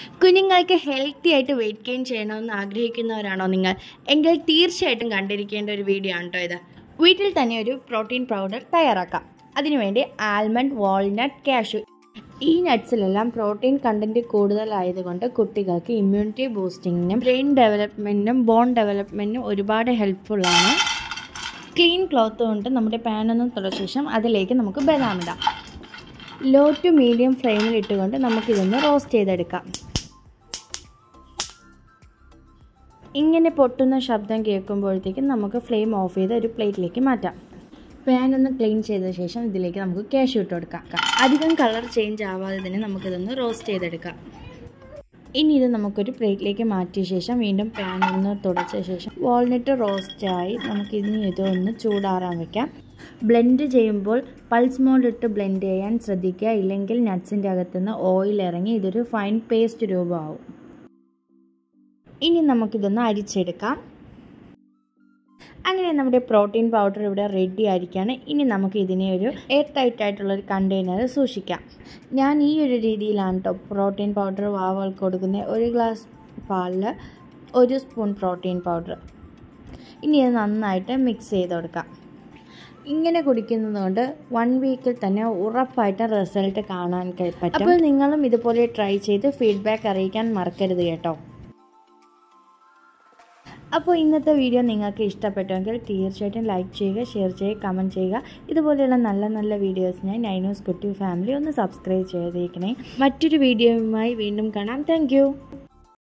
കുഞ്ഞുങ്ങൾക്ക് ഹെൽത്തി ആയിട്ട് weight gain ചെയ്യണമെന്ന് ആഗ്രഹിക്കുന്നവരാണോ നിങ്ങൾ എങ്കിൽ തീർച്ചയായിട്ടും കണ്ടിരിക്കേണ്ട ഒരു വീഡിയോ ആണ് കേട്ടോ ഇത് വീട്ടിൽ തന്നെ ഒരു പ്രോട്ടീൻ പൗഡർ തയ്യാറാക്കാം അതിനുവേണ്ടി ആൽമണ്ട് വാൾനട്ട് കാഷ്യൂ ഈ നട്ട്സിലെല്ലാം പ്രോട്ടീൻ കണ്ടൻറ്റ് കൂടുതലായതുകൊണ്ട് കുട്ടികൾക്ക് ഇമ്മ്യൂണിറ്റി ബൂസ്റ്റിങ്ങിനും ബ്രെയിൻ ഡെവലപ്മെൻറ്റിനും ബോൺ ഡെവലപ്മെൻറ്റിനും ഒരുപാട് ഹെൽപ്ഫുള്ളാണ് ക്ലീൻ ക്ലോത്ത് കൊണ്ട് നമ്മുടെ പാൻ ഒന്ന് തുടച്ച ശേഷം അതിലേക്ക് നമുക്ക് ബദാം ഇടാം ലോ ടു മീഡിയം ഫ്ലെയിമിൽ ഇട്ടുകൊണ്ട് നമുക്കിതൊന്ന് റോസ്റ്റ് ചെയ്തെടുക്കാം ഇങ്ങനെ പൊട്ടുന്ന ശബ്ദം കേൾക്കുമ്പോഴത്തേക്കും നമുക്ക് ഫ്ലെയിം ഓഫ് ചെയ്ത് ഒരു പ്ലേറ്റിലേക്ക് മാറ്റാം പാൻ ഒന്ന് ക്ലീൻ ചെയ്ത ശേഷം ഇതിലേക്ക് നമുക്ക് ക്യാഷ് ഇട്ട് കൊടുക്കാം അധികം കളർ ചേഞ്ച് ആവാതെ തന്നെ നമുക്കിതൊന്ന് റോസ്റ്റ് ചെയ്തെടുക്കാം ഇനി ഇത് നമുക്കൊരു പ്ലേറ്റിലേക്ക് മാറ്റിയ ശേഷം വീണ്ടും പാൻ ഒന്ന് തുടച്ച ശേഷം വാൾനട്ട് റോസ്റ്റായി നമുക്ക് ഇനി ഇതൊന്ന് ചൂടാറാൻ വെക്കാം ബ്ലെൻഡ് ചെയ്യുമ്പോൾ പൾസ് മോഡിട്ട് ബ്ലെൻഡ് ചെയ്യാൻ ശ്രദ്ധിക്കുക ഇല്ലെങ്കിൽ നട്ട്സിൻ്റെ അകത്തുനിന്ന് ഓയിൽ ഇറങ്ങി ഇതൊരു ഫൈൻ പേസ്റ്റ് രൂപമാവും ഇനി നമുക്കിതൊന്ന് അരിച്ചെടുക്കാം അങ്ങനെ നമ്മുടെ പ്രോട്ടീൻ പൗഡർ ഇവിടെ റെഡി ആയിരിക്കുകയാണ് ഇനി നമുക്ക് ഇതിനെ ഒരു എയർ ടൈറ്റ് ആയിട്ടുള്ള ഒരു കണ്ടെയ്നറിൽ സൂക്ഷിക്കാം ഞാൻ ഈ ഒരു രീതിയിലാണ് കേട്ടോ പ്രോട്ടീൻ പൗഡർ വാവകൾക്ക് കൊടുക്കുന്നത് ഒരു ഗ്ലാസ് പാലിൽ ഒരു സ്പൂൺ പ്രോട്ടീൻ പൗഡർ ഇനി ഇത് നന്നായിട്ട് മിക്സ് ചെയ്ത് കൊടുക്കാം ഇങ്ങനെ കുടിക്കുന്നത് കൊണ്ട് വൺ വീക്കിൽ തന്നെ ഉറപ്പായിട്ടും റിസൾട്ട് കാണാൻ പറ്റും അപ്പോൾ നിങ്ങളും ഇതുപോലെ ട്രൈ ചെയ്ത് ഫീഡ്ബാക്ക് അറിയിക്കാൻ മറക്കരുത് കേട്ടോ അപ്പോൾ ഇന്നത്തെ വീഡിയോ നിങ്ങൾക്ക് ഇഷ്ടപ്പെട്ടുവെങ്കിൽ തീർച്ചയായിട്ടും ലൈക്ക് ചെയ്യുക ഷെയർ ചെയ്യുക കമൻറ്റ് ചെയ്യുക ഇതുപോലെയുള്ള നല്ല നല്ല വീഡിയോസിനായി നൈനോസ് കുട്ടി ഫാമിലി ഒന്ന് സബ്സ്ക്രൈബ് ചെയ്തേക്കണേ മറ്റൊരു വീഡിയോയുമായി വീണ്ടും കാണാം താങ്ക്